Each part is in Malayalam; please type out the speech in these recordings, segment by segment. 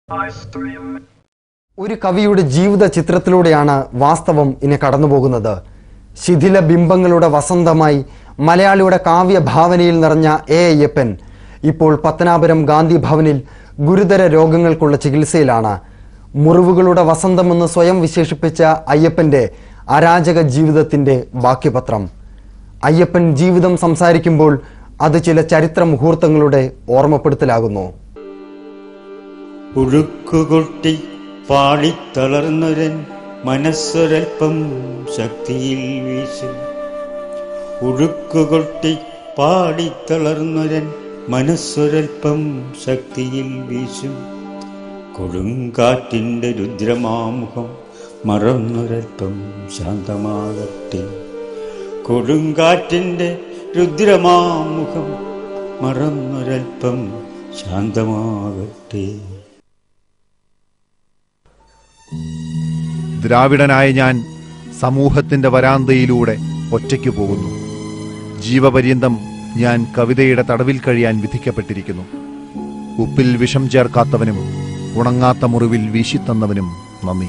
ഒരു കവിയുടെ ജീവിത ചിത്രത്തിലൂടെയാണ് വാസ്തവം ഇനി കടന്നുപോകുന്നത് ശിഥില ബിംബങ്ങളുടെ വസന്തമായി മലയാളിയുടെ കാവ്യ ഭാവനയിൽ നിറഞ്ഞ എ അയ്യപ്പൻ ഇപ്പോൾ പത്തനാപുരം ഗാന്ധി ഭവനിൽ ഗുരുതര രോഗങ്ങൾക്കുള്ള ചികിത്സയിലാണ് മുറിവുകളുടെ വസന്തമെന്ന് സ്വയം വിശേഷിപ്പിച്ച അയ്യപ്പന്റെ അരാജക ജീവിതത്തിന്റെ ബാക്കിപത്രം അയ്യപ്പൻ ജീവിതം സംസാരിക്കുമ്പോൾ അത് ചില ചരിത്ര മുഹൂർത്തങ്ങളുടെ ഓർമ്മപ്പെടുത്തലാകുന്നു ഉഴുക്കുകൊട്ടി പാടിത്തളർന്നൊരൻ മനസ്സൊരൽപ്പം ശക്തിയിൽ വീശും ഉഴുക്കുകൊട്ടി പാടിത്തളർന്നൊരൻ മനസ്സൊരൽപ്പം ശക്തിയിൽ വീശും കൊടുങ്കാറ്റിൻ്റെ രുദ്രമാമുഖം മറന്നൊരൽപ്പം ശാന്തമാകട്ടെ കൊടുങ്കാറ്റിൻ്റെ രുദ്രമാമുഖം മറന്നൊരൽപ്പം ശാന്തമാകട്ടെ ദ്രാവിഡനായ ഞാൻ സമൂഹത്തിന്റെ വരാന്തയിലൂടെ ഒറ്റയ്ക്ക് പോകുന്നു ജീവപര്യന്തം ഞാൻ കവിതയുടെ തടവിൽ കഴിയാൻ വിധിക്കപ്പെട്ടിരിക്കുന്നു ഉപ്പിൽ വിഷം ചേർക്കാത്തവനും ഉണങ്ങാത്ത മുറിവിൽ വീശിത്തന്നവനും നന്ദി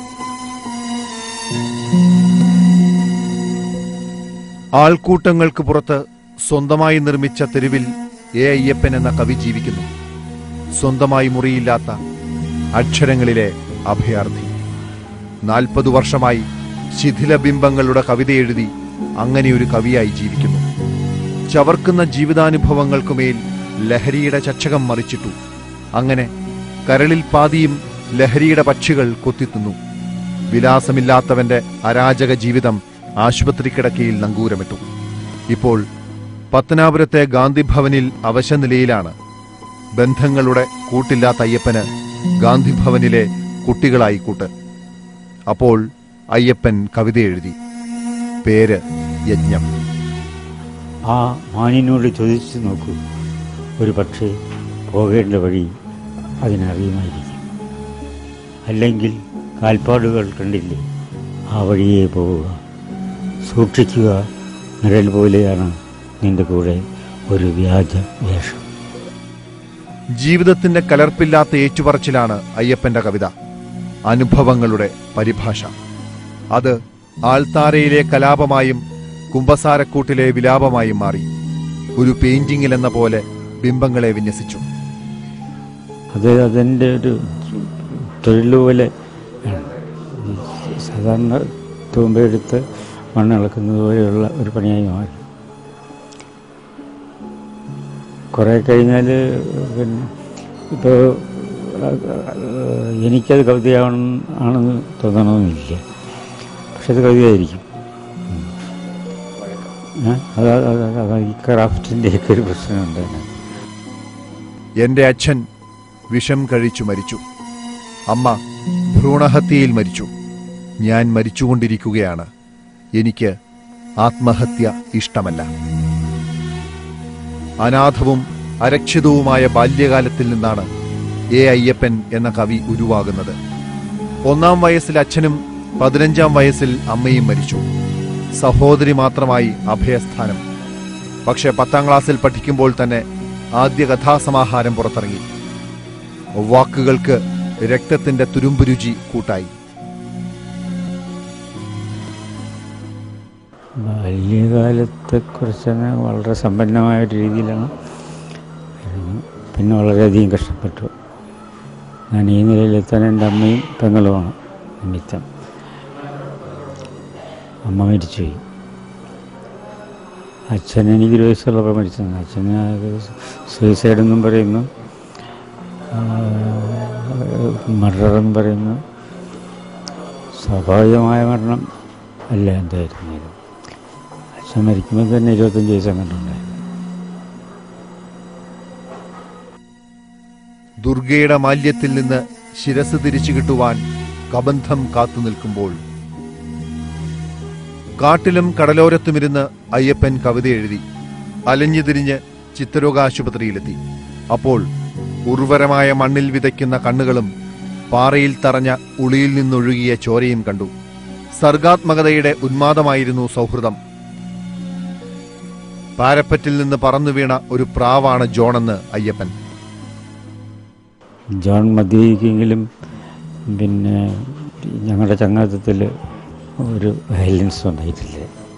ആൾക്കൂട്ടങ്ങൾക്ക് പുറത്ത് സ്വന്തമായി നിർമ്മിച്ച തെരുവിൽ എ അയ്യപ്പൻ എന്ന കവി ജീവിക്കുന്നു സ്വന്തമായി മുറിയില്ലാത്ത അക്ഷരങ്ങളിലെ അഭയാർത്ഥി നാൽപ്പതു വർഷമായി ശിഥിലബിംബങ്ങളുടെ കവിത എഴുതി അങ്ങനെ ഒരു കവിയായി ജീവിക്കുന്നു ചവർക്കുന്ന ജീവിതാനുഭവങ്ങൾക്കുമേൽ ലഹരിയുടെ ചച്ചകം മറിച്ചിട്ടു അങ്ങനെ കരളിൽ പാതിയും ലഹരിയുടെ പക്ഷികൾ കൊത്തിത്തുന്നു വിലാസമില്ലാത്തവന്റെ അരാജക ജീവിതം ആശുപത്രി കിടക്കയിൽ നങ്കൂരമിട്ടു ഇപ്പോൾ പത്തനാപുരത്തെ ഗാന്ധിഭവനിൽ അവശനിലയിലാണ് ബന്ധങ്ങളുടെ കൂട്ടില്ലാത്ത അയ്യപ്പന് ഗാന്ധിഭവനിലെ കുട്ടികളായി കൂട്ട് അപ്പോൾ അയ്യപ്പൻ കവിത എഴുതി പേര് യജ്ഞം ആ മാനിനോട് ചോദിച്ചു നോക്കൂ ഒരു പക്ഷേ പോകേണ്ട വഴി അതിനറിയുമായിരിക്കും അല്ലെങ്കിൽ കാൽപ്പാടുകൾ കണ്ടില്ലേ ആ വഴിയെ പോവുക സൂക്ഷിക്കുക നിഴൽ പോലെയാണ് നിന്റെ കൂടെ ഒരു വ്യാജ വേഷം ജീവിതത്തിന്റെ കലർപ്പില്ലാത്ത ഏറ്റുപറച്ചിലാണ് അയ്യപ്പന്റെ കവിത അനുഭവങ്ങളുടെ പരിഭാഷ അത് ആൾത്താരയിലെ കലാപമായും കുമ്പസാരക്കൂട്ടിലെ വിലാപമായും മാറി ഒരു പെയിന്റിങ്ങിൽ എന്ന പോലെ ബിംബങ്ങളെ വിന്യസിച്ചു അത് അതിൻ്റെ ഒരു തൊഴിൽ പോലെ ആണ്. ഈ സാധാരണ തൂമ്പയെടുത്ത് മണ്ണിളക്കുന്നത് പോലെയുള്ള ഒരു പണിയായി മാറി കുറേ കഴിഞ്ഞാൽ പിന്നെ ഇപ്പോൾ എനിക്കത് കവിതയാവണം ആണെന്ന് തോന്നണമെന്നില്ല പക്ഷെ അത് കവിതയായിരിക്കും ഉം. ഏ? അത് അത് അത് അത് ഈ ക്രാഫ്റ്റിൻ്റെയൊക്കെ ഒരു പ്രശ്നമുണ്ട് അതിനകത്ത് എന്റെ അച്ഛൻ വിഷം കഴിച്ചു മരിച്ചു അമ്മ ഭ്രൂണഹത്യയിൽ മരിച്ചു ഞാൻ മരിച്ചുകൊണ്ടിരിക്കുകയാണ് എനിക്ക് ആത്മഹത്യ ഇഷ്ടമല്ല അനാഥവും അരക്ഷിതവുമായ ബാല്യകാലത്തിൽ നിന്നാണ് എ അയ്യപ്പൻ എന്ന കവി ഉരുവാകുന്നത് ഒന്നാം വയസ്സിൽ അച്ഛനും പതിനഞ്ചാം വയസ്സിൽ അമ്മയും മരിച്ചു സഹോദരി മാത്രമായി അഭയസ്ഥാനം പക്ഷെ പത്താം ക്ലാസ്സിൽ പഠിക്കുമ്പോൾ തന്നെ ആദ്യ കഥാസമാഹാരം പുറത്തിറങ്ങി വാക്കുകൾക്ക് രക്തത്തിന്റെ തുരുമ്പുരുചി കൂട്ടായി ബാല്യകാലത്തെക്കുറിച്ച് വളരെ സമ്പന്നമായ ഒരു രീതിയിലാണ് ആയിരുന്നു. പിന്നെ വളരെയധികം കഷ്ടപ്പെട്ടു ഞാൻ ഈ നിലയിലെത്താൻ എൻ്റെ അമ്മയും പെങ്ങളുമാണ് നിമിത്തം അമ്മ മരിച്ചുപോയി അച്ഛൻ എനിക്കൊരു വയസ്സുള്ളപ്പോൾ മരിച്ചതാണ് അച്ഛന് സൂയിസൈഡ് എന്നും പറയുന്നു മർഡർ എന്നും പറയുന്നു സ്വാഭാവികമായ മരണം അല്ല എന്തായിരുന്നു അച്ഛൻ മരിക്കുമ്പോൾ തന്നെ ഇരുപത്തഞ്ച് വയസ്സ് കണ്ടുണ്ടായിരുന്നു ദുർഗയുടെ മാല്യത്തിൽ നിന്ന് ശിരസ് തിരിച്ചു കിട്ടുവാൻ കബന്ധം കാത്തു നിൽക്കുമ്പോൾ കാട്ടിലും കടലോരത്തുമിരുന്ന് അയ്യപ്പൻ കവിത എഴുതി അലഞ്ഞു തിരിഞ്ഞ് ചിത്തരോഗാശുപത്രിയിലെത്തി അപ്പോൾ ഉർവരമായ മണ്ണിൽ വിതയ്ക്കുന്ന കണ്ണുകളും പാറയിൽ തറഞ്ഞ ഉളിയിൽ നിന്നൊഴുകിയ ചോരയും കണ്ടു സർഗാത്മകതയുടെ ഉന്മാദമായിരുന്നു സൗഹൃദം പാരപ്പറ്റിൽ നിന്ന് പറന്നു വീണ ഒരു പ്രാവാണ് ജോണെന്ന് അയ്യപ്പൻ ജോൺ മദ്യപിക്കെങ്കിലും പിന്നെ ഞങ്ങളുടെ ചങ്ങാത്തത്തിൽ ഒരു വയലൻസ് ഉണ്ടായിട്ടില്ല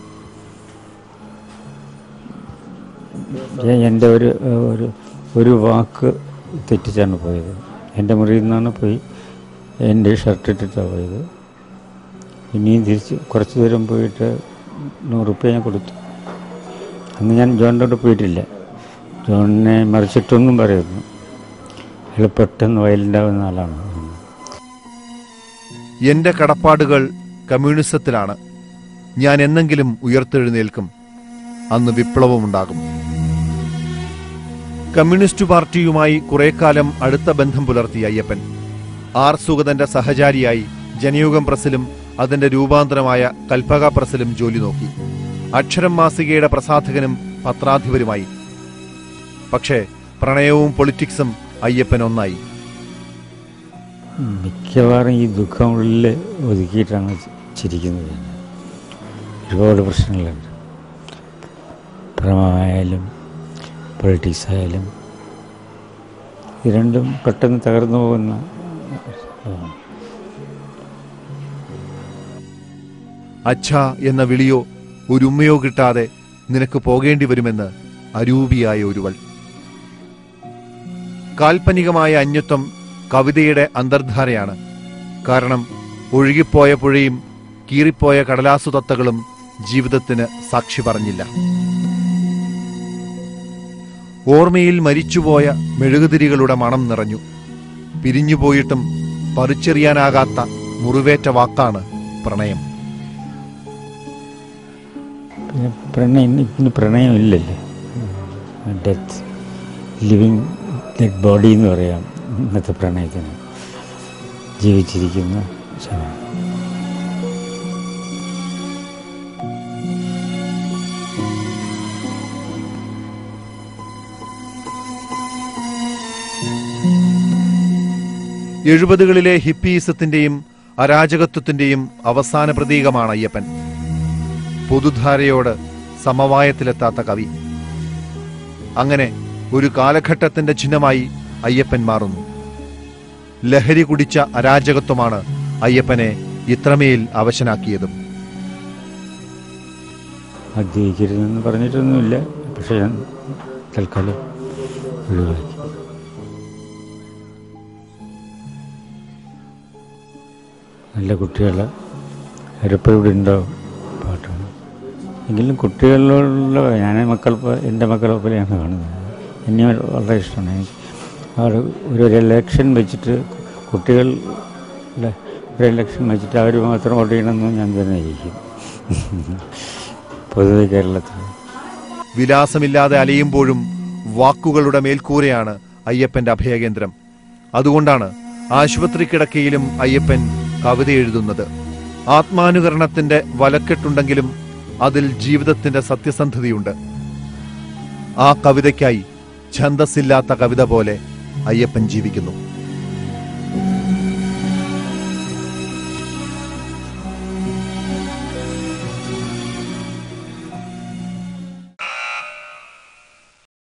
ഞാൻ എൻ്റെ ഒരു ഒരു ഒരു വാക്ക് തെറ്റിച്ചാണ് പോയത് എൻ്റെ മുറിയിൽ നിന്നാണ് പോയി എൻ്റെ ഷർട്ട് ഇട്ടിട്ടാണ് പോയത് ഇനിയും തിരിച്ച് കുറച്ച് ദൂരം പോയിട്ട് നൂറ് റുപ്യ ഞാൻ കൊടുത്തു അന്ന് ഞാൻ ജോണിൻ്റെ കൂടെ പോയിട്ടില്ല ജോണിനെ മറിച്ചിട്ടൊന്നും പറയുന്നു അയാൾ പെട്ടെന്ന് വയലൻ്റാവുന്ന ആളാണ് എന്റെ കടപ്പാടുകൾ കമ്മ്യൂണിസത്തിലാണ് ഞാൻ എന്നെങ്കിലും ഉയർത്തെഴുന്നേൽക്കും അന്ന് വിപ്ലവമുണ്ടാകും കമ്മ്യൂണിസ്റ്റ് പാർട്ടിയുമായി കുറെ കാലം അടുത്ത ബന്ധം പുലർത്തി അയ്യപ്പൻ ആർ സുഗതന്റെ സഹചാരിയായി ജനയുഗം പ്രസിലും അതിന്റെ രൂപാന്തരമായ കൽപ്പക പ്രസിലും ജോലി നോക്കി അക്ഷരം മാസികയുടെ പ്രസാധകനും പത്രാധിപരുമായി പക്ഷേ പ്രണയവും പൊളിറ്റിക്സും അയ്യപ്പൻ ഒന്നായി മിക്കവാറും ഈ ദുഃഖം ഉള്ളിൽ ഒതുക്കിയിട്ടാണ് ചിരിക്കുന്നത് ഞാൻ. ഒരുപാട് പ്രശ്നങ്ങളുണ്ട് പ്രമമായാലും പൊളിറ്റിക്സ് ആയാലും ഇത് രണ്ടും പെട്ടെന്ന് തകർന്നു പോകുന്ന ഇതാണ്. അച്ഛ എന്ന വിളിയോ ഒരു ഉമ്മയോ കിട്ടാതെ നിനക്ക് പോകേണ്ടി വരുമെന്ന് അരൂപിയായ ഒരുവൾ കാൽപ്പനികമായ അന്യത്വം കവിതയുടെ അന്തർധാരയാണ് കാരണം ഒഴുകിപ്പോയ പുഴയും കീറിപ്പോയ കടലാസു തത്തകളും ജീവിതത്തിന് സാക്ഷി പറഞ്ഞില്ല ഓർമ്മയിൽ മരിച്ചുപോയ മെഴുകുതിരികളുടെ മണം നിറഞ്ഞു പിരിഞ്ഞുപോയിട്ടും പറിച്ചെറിയാനാകാത്ത മുറിവേറ്റ വാക്കാണ് പ്രണയം പിന്നെ പ്രണയം ഇന്ന് പ്രണയമില്ലല്ലോ ഡെത്ത് ലിവിങ് ഡെഡ് ബോഡി എന്ന് പറയാം ഇന്നത്തെ പ്രണയത്തിന് ജീവിച്ചിരിക്കുന്ന ശവം എഴുപതുകളിലെ ഹിപ്പീസത്തിന്റെയും അരാജകത്വത്തിന്റെയും അവസാന പ്രതീകമാണ് അയ്യപ്പൻ പൊതുധാരയോട് സമവായത്തിലെത്താത്ത കവി അങ്ങനെ ഒരു കാലഘട്ടത്തിന്റെ ചിഹ്നമായി അയ്യപ്പൻ മാറുന്നു ലഹരി കുടിച്ച അരാജകത്വമാണ് അയ്യപ്പനെ ഇത്രമേൽ അവശനാക്കിയതും മദ്യപിക്കരുതെന്ന് പറഞ്ഞിട്ടൊന്നുമില്ല പക്ഷേ ഞാൻ തൽക്കാലം ഒഴിവാക്കി നല്ല കുട്ടികൾ അവരെപ്പോഴും ഇവിടെ ഉണ്ടാവും പാട്ടാണ് എങ്കിലും കുട്ടികളിലുള്ള ഞാൻ മക്കൾ പോ- എൻ്റെ മക്കളെ പോലെയാണ് കാണുന്നത് എന്നെ വളരെ ഇഷ്ടമാണ് എനിക്ക് അവർ ഒരു ഒരു ഇലക്ഷൻ വെച്ചിട്ട് കുട്ടികളുടെ ഒരു ഇലക്ഷൻ വെച്ചിട്ട് അവർ മാത്രം വോട്ട് ചെയ്യണമെന്ന് ഞാൻ തന്നെ ഇരിക്കും പൊതുവെ കേരളത്തിൽ വിലാസമില്ലാതെ അലയുമ്പോഴും വാക്കുകളുടെ മേൽക്കൂരയാണ് അയ്യപ്പന്റെ അഭയകേന്ദ്രം അതുകൊണ്ടാണ് ആശുപത്രി കിടക്കയിലും അയ്യപ്പൻ കവിത എഴുതുന്നത് ആത്മാനുകരണത്തിന്റെ വലക്കെട്ടുണ്ടെങ്കിലും അതിൽ ജീവിതത്തിന്റെ സത്യസന്ധതയുണ്ട് ആ കവിതയ്ക്കായി ഛന്ദസ്സില്ലാത്ത കവിത പോലെ അയ്യപ്പൻ ജീവിക്കുന്നു